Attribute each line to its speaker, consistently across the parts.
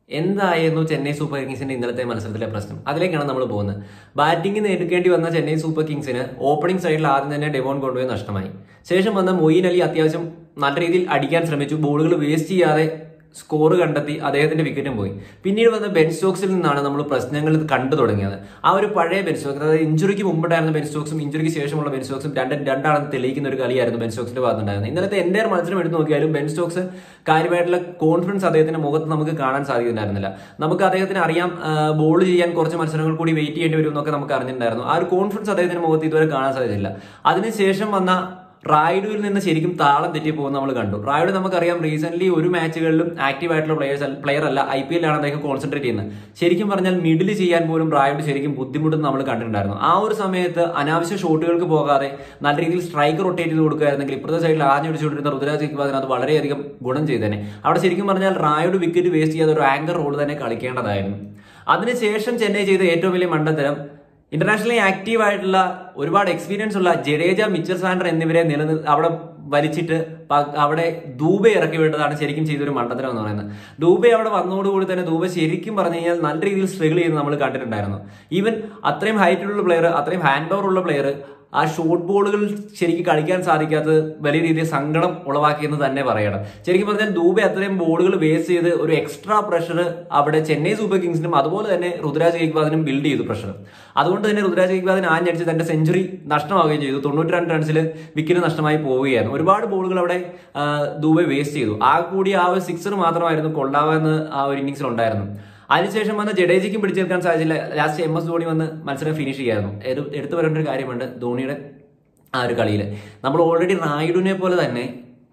Speaker 1: എന്തായിരുന്നു ചെന്നൈ സൂപ്പർ കിങ്സിന്റെ ഇന്നലത്തെ മത്സരത്തിലെ പ്രശ്നം അതിലേക്കാണ് നമ്മൾ പോകുന്നത് ബാറ്റിംഗ് നേരിടേണ്ടി വന്ന ചെന്നൈ സൂപ്പർ കിങ്സിന് ഓപ്പണിംഗ് സൈഡിൽ ആദ്യം തന്നെ ഡെവോൺ കൊണ്ടുപോയി നഷ്ടമായി ശേഷം വന്ന മൊയ്ൻ അലി അത്യാവശ്യം നല്ല രീതിയിൽ അടിക്കാൻ ശ്രമിച്ചു ബോളുകൾ വേസ്റ്റ് ചെയ്യാതെ സ്കോർ കണ്ടെത്തി അദ്ദേഹത്തിന്റെ വിക്കറ്റും പോയി പിന്നീട് വന്ന ബെൻ സ്റ്റോക്സിൽ നിന്നാണ് നമ്മൾ പ്രശ്നങ്ങൾ കണ്ടു തുടങ്ങിയത് ആ ഒരു പഴയ ബെൻ സ്റ്റോക്സ് അതായത് ഇഞ്ചുറിക്ക് മുമ്പുണ്ടായിരുന്ന ബെൻ സ്റ്റോക്സും ഇഞ്ചുറിക്ക് ശേഷമുള്ള ബെൻ സ്റ്റോക്സും രണ്ട് രണ്ടാണെന്ന് തെളിയിക്കുന്ന ഒരു കളിയായിരുന്നു ബെൻ സ്റ്റോക്സിന്റെ ഭാഗത്തുണ്ടായിരുന്നത് ഇന്നലത്തെ എൻ്റെ മത്സരം എടുത്ത് നോക്കിയാലും ബെൻ സ്റ്റോക്സ് കാര്യമായിട്ടുള്ള കോൺഫിഡൻസ് അദ്ദേഹത്തിന്റെ മുഖത്ത് നമുക്ക് കാണാൻ സാധിക്കുന്നുണ്ടായിരുന്നില്ല നമുക്ക് അദ്ദേഹത്തിന് അറിയാം ബോൾ ചെയ്യാൻ കുറച്ച് മത്സരങ്ങൾ കൂടി വെയിറ്റ് ചെയ്യേണ്ടി വരും എന്നൊക്കെ നമുക്ക് അറിഞ്ഞിട്ടുണ്ടായിരുന്നു ആ ഒരു കോൺഫിഡൻസ് അദ്ദേഹത്തിന്റെ മുഖത്ത് ഇതുവരെ കാണാൻ സാധിച്ചില്ല അതിനുശേഷം വന്ന റായിഡുവിൽ നിന്ന് ശരിക്കും താളം തെറ്റി പോകുന്ന നമ്മൾ കണ്ടു റായിഡ് നമുക്കറിയാം റീസെന്റ് ഒരു മാച്ചുകളിലും ആക്റ്റീവ് ആയിട്ടുള്ള പ്ലെയേഴ്സ് പ്ലെയർ അല്ല ഐ പി എല്ലാണ് അദ്ദേഹം കോൺസെൻട്രേറ്റ് ചെയ്യുന്നത് ശരിക്കും പറഞ്ഞാൽ മിഡിൽ ചെയ്യാൻ പോലും റായിഡ് ശരിക്കും ബുദ്ധിമുട്ടെന്ന് നമ്മൾ കണ്ടിട്ടുണ്ടായിരുന്നു ആ ഒരു സമയത്ത് അനാവശ്യ ഷോട്ടുകൾക്ക് പോകാതെ നല്ല രീതിയിൽ സ്ട്രൈക്ക് റൊട്ടേറ്റ് ചെയ്ത് കൊടുക്കുകയായിരുന്നെങ്കിൽ ഇപ്പുറത്തെ സൈഡിൽ ആഞ്ഞടിച്ചുകൊണ്ടിരുന്ന ഋതുരാജ് ഇക്ബാദിന് അത് വളരെയധികം ഗുണം ചെയ്തേനെ അവിടെ ശരിക്കും പറഞ്ഞാൽ റായുടെ വിക്കറ്റ് വേസ്റ്റ് ചെയ്യാതെ ഒരു ആങ്കർ റോൾ തന്നെ കളിക്കേണ്ടതായിരുന്നു അതിനുശേഷം ചെന്നൈ ചെയ്ത ഏറ്റവും വലിയ മണ്ടത്തരം ഇന്റർനാഷണലി ആക്റ്റീവ് ആയിട്ടുള്ള ഒരുപാട് എക്സ്പീരിയൻസ് ഉള്ള ജഡേജ മിച്ചർ സാൻഡർ എന്നിവരെ നിലനിർ അവിടെ വലിച്ചിട്ട് പ- അവിടെ ദൂബെ ഇറക്കി വിട്ടതാണ് ശരിക്കും ചെയ്തൊരു മണ്ടത്തരം എന്ന് പറയുന്നത് ദൂബെ അവിടെ വന്നതോടുകൂടി തന്നെ ദൂബെ ശരിക്കും പറഞ്ഞു കഴിഞ്ഞാൽ നല്ല രീതിയിൽ സ്ട്രഗിൾ ചെയ്യുന്നത് നമ്മൾ കണ്ടിട്ടുണ്ടായിരുന്നു ഈവൻ അത്രയും ഹൈറ്റിലുള്ള പ്ലെയർ അത്രയും ഹാൻഡ് പവർ ഉള്ള പ്ലെയർ ആ ഷോർട്ട് ബോളുകൾ ശരിക്കും കളിക്കാൻ സാധിക്കാത്തത് വലിയ രീതിയിൽ സങ്കടം ഉളവാക്കിയെന്ന് തന്നെ പറയണം ശരിക്കും പറഞ്ഞാൽ ദൂബെ അത്രയും ബോളുകൾ വേസ്റ്റ് ചെയ്ത് ഒരു എക്സ്ട്രാ പ്രഷർ അവിടെ ചെന്നൈ സൂപ്പർ കിങ്സിനും അതുപോലെ തന്നെ ഋതുരാജ് ഗെയ്ക്വാദിനും ബിൽഡ് ചെയ്തു പ്രഷർ അതുകൊണ്ട് തന്നെ ഋതുരാജ് ഗെയ്ക്വാദിന് ആഞ്ഞടിച്ച് തന്റെ സെഞ്ചുറി നഷ്ടമാവുകയും ചെയ്തു തൊണ്ണൂറ്റി രണ്ട് റൺസിൽ വിക്കറ്റ് നഷ്ടമായി പോവുകയായിരുന്നു ഒരുപാട് ബോളുകൾ അവിടെ ആ, ദൂബെ വേസ്റ്റ് ചെയ്തു ആ കൂടി ആ ഒരു സിക്സർ മാത്രമായിരുന്നു കൊള്ളാമെന്ന് ആ ഒരു ഇന്നിങ്സിൽ ഉണ്ടായിരുന്നു അതിനുശേഷം വന്ന് ജഡേജയ്ക്കും പിടിച്ചെടുക്കാൻ സാധിച്ചില്ല ലാസ്റ്റ് എം എസ് ധോണി വന്ന് മത്സരം ഫിനിഷ് ചെയ്യായിരുന്നു എടു- എടുത്തു പറയേണ്ട ഒരു കാര്യമുണ്ട് ധോണിയുടെ ആ ഒരു കളിയിൽ നമ്മൾ ഓൾറെഡി റായിഡുവിനെ പോലെ തന്നെ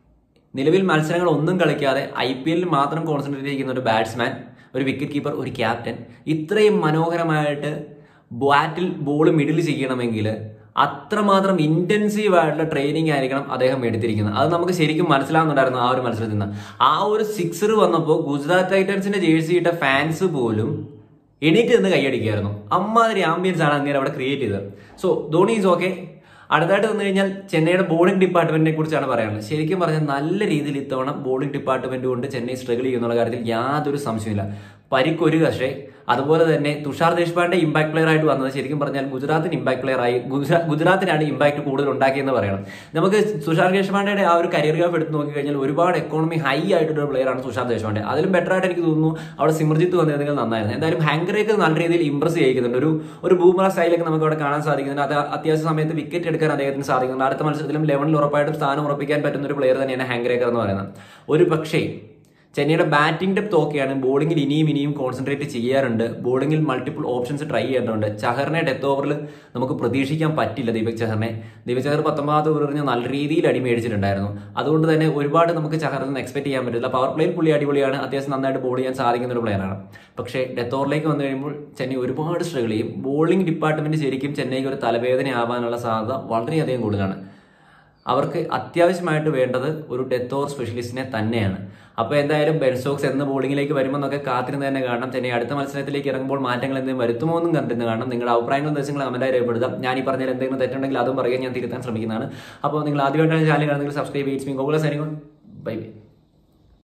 Speaker 1: നിലവിൽ മത്സരങ്ങൾ ഒന്നും കളിക്കാതെ ഐ പി എല്ലിൽ മാത്രം കോൺസെൻട്രേറ്റ് ചെയ്യുന്ന ഒരു ബാറ്റ്സ്മാൻ ഒരു വിക്കറ്റ് കീപ്പർ ഒരു ക്യാപ്റ്റൻ ഇത്രയും മനോഹരമായിട്ട് ബാറ്റിൽ ബോൾ മിഡിൽ ചെയ്യണമെങ്കിൽ അത്രമാത്രം ഇന്റൻസീവ് ആയിട്ടുള്ള ട്രെയിനിങ് ആയിരിക്കണം അദ്ദേഹം എടുത്തിരിക്കുന്നത് അത് നമുക്ക് ശരിക്കും മനസ്സിലാവുന്നുണ്ടായിരുന്നു ആ ഒരു മത്സരത്തിൽ നിന്ന് ആ ഒരു സിക്സർ വന്നപ്പോൾ ഗുജറാത്ത് ടൈറ്റൻസിന്റെ ജേഴ്സി ഇട്ട ഫാൻസ് പോലും എണീറ്റ് നിന്ന് കൈയടിക്കുകയായിരുന്നു അമ്മാതിരി ആംബിയൻസ് ആണ് അങ്ങനെ അവിടെ ക്രിയേറ്റ് ചെയ്തത് സോ ധോണി ഈസ് ഓക്കെ അടുത്തായിട്ട് വന്നു കഴിഞ്ഞാൽ ചെന്നൈയുടെ ബോളിംഗ് ഡിപ്പാർട്ട്മെന്റിനെ കുറിച്ചാണ് പറയാനുള്ളത് ശരിക്കും പറഞ്ഞാൽ നല്ല രീതിയിൽ ഇത്തവണ ബോളിംഗ് ഡിപ്പാർട്ട്മെന്റ് കൊണ്ട് ചെന്നൈ സ്ട്രഗിൾ ചെയ്യുന്നുള്ള കാര്യത്തിൽ യാതൊരു സംശയമില്ല പരിക്കൊരു പക്ഷേ അതുപോലെ തന്നെ തുഷാർ ദേശ്പാണ്ഡെ ഇമ്പാക്ട് പ്ലെയർ ആയിട്ട് വന്നത് ശരിക്കും പറഞ്ഞാൽ ഗുജറാത്തിന് ഇമ്പാക്ട് പ്ലെയർ ആയി ഗുജറാ- ഗുജറാത്തിനാണ് ഇമ്പാക്ട് കൂടുതൽ ഉണ്ടാക്കിയെന്ന് പറയണം നമുക്ക് തുഷാർ ദേശ്പാണ്ഡെയുടെ ആ ഒരു കരിയർ ഗ്രാഫ് എടുത്ത് നോക്കിക്കഴിഞ്ഞാൽ ഒരുപാട് എക്കോണമി ഹൈ ആയിട്ടുള്ള പ്ലെയർ ആണ് തുഷാർ ദേശ്പാണ്ഡെ അതിലും ബെറ്റർ ആയിട്ട് എനിക്ക് തോന്നുന്നു അവിടെ സിമർജിത്ത് വന്നിരുന്നെങ്കിൽ നന്നായിരുന്നു എന്തായാലും ഹാങ്കറേക്ക് നല്ല രീതിയിൽ ഇംപ്രസ് ചെയ്യിക്കുന്നുണ്ട് ഒരു ഒരു ബൂമറ സ്റ്റൈലൊക്കെ നമുക്ക് അവിടെ കാണാൻ സാധിക്കുന്നുണ്ട് അത് അത്യാവശ്യ സമയത്ത് വിക്കറ്റ് എടുക്കാൻ അദ്ദേഹത്തിന് സാധിക്കുന്നുണ്ട് അടുത്ത മത്സരത്തിലും ലെവനിൽ ഉറപ്പായിട്ടും സ്ഥാനം ഉറപ്പിക്കാൻ പറ്റുന്ന ഒരു പ്ലെയർ തന്നെയാണ് ഹാങ്കറേക്കർ എന്ന് പറയുന്നത് ഒരു പക്ഷേ ചെന്നൈയുടെ ബാറ്റിംഗ് ഡെപ്ത് ഓക്കെയാണ് ബോളിംഗിൽ ഇനിയും ഇനിയും കോൺസെൻട്രേറ്റ് ചെയ്യാറുണ്ട് ബോളിംഗിൽ മൾട്ടിപ്പിൾ ഓപ്ഷൻസ് ട്രൈ ചെയ്യേണ്ടതുണ്ട് ചഹറിനെ ഡെത്ത് ഓവറിൽ നമുക്ക് പ്രതീക്ഷിക്കാൻ പറ്റില്ല ദീപക് ചഹറിനെ ദീപക് ചഹർ പത്തൊമ്പതാമത് ഓവർ എറിഞ്ഞ് നല്ല രീതിയിൽ അടി മേടിച്ചിട്ടുണ്ടായിരുന്നു അതുകൊണ്ട് തന്നെ ഒരുപാട് നമുക്ക് ചഹറിൽ നിന്ന് എക്സ്പെക്ട് ചെയ്യാൻ പറ്റില്ല പവർ പ്ലേയിൽ പുള്ളി അടിപൊളിയാണ് അത്യാവശ്യം നന്നായിട്ട് ബോൾ ചെയ്യാൻ സാധിക്കുന്ന ഒരു പ്ലെയറാണ് പക്ഷേ ഡെത്ത് ഓവറിലേക്ക് വന്നു കഴിയുമ്പോൾ ചെന്നൈ ഒരുപാട് സ്ട്രഗിൾ ചെയ്യും ബോളിംഗ് ഡിപ്പാർട്ട്മെന്റ് ശരിക്കും ചെന്നൈക്ക് ഒരു തലവേദന ആവാനുള്ള സാധ്യത വളരെയധികം കൂടുതലാണ് അവർക്ക് അത്യാവശ്യമായിട്ട് വേണ്ടത് ഒരു ഡെത്ത് ഓവർ സ്പെഷ്യലിസ്റ്റിനെ തന്നെയാണ് അപ്പോൾ എന്തായാലും ബെൻ സ്റ്റോക്സ് എന്ന് ബോളിംഗിലേക്ക് വരുമെന്നൊക്കെ കാത്തിരുന്ന് തന്നെ കാണണം ചെന്നൈ അടുത്ത മത്സരത്തിലേക്ക് ഇറങ്ങുമ്പോൾ മാറ്റങ്ങൾ എന്തെങ്കിലും വരുത്തുമോ എന്നും കണ്ടിരുന്ന് കാണണം നിങ്ങളുടെ അഭിപ്രായങ്ങളും നിർദ്ദേശങ്ങളും കമന്റായി രേഖപ്പെടുത്താം ഞാൻ ഈ പറഞ്ഞതിൽ എന്തെങ്കിലും തെറ്റുണ്ടെങ്കിൽ അതും പറയാൻ ഞാൻ തിരുത്താൻ ശ്രമിക്കുന്നതാണ് അപ്പോൾ നിങ്ങൾ ആദ്യമായിട്ടാണ് ചാനൽ കാണുന്നെങ്കിൽ സബ്സ്ക്രൈബ് ചെയ്യും ഗോകുല സൈനികൻ ബൈ ബൈ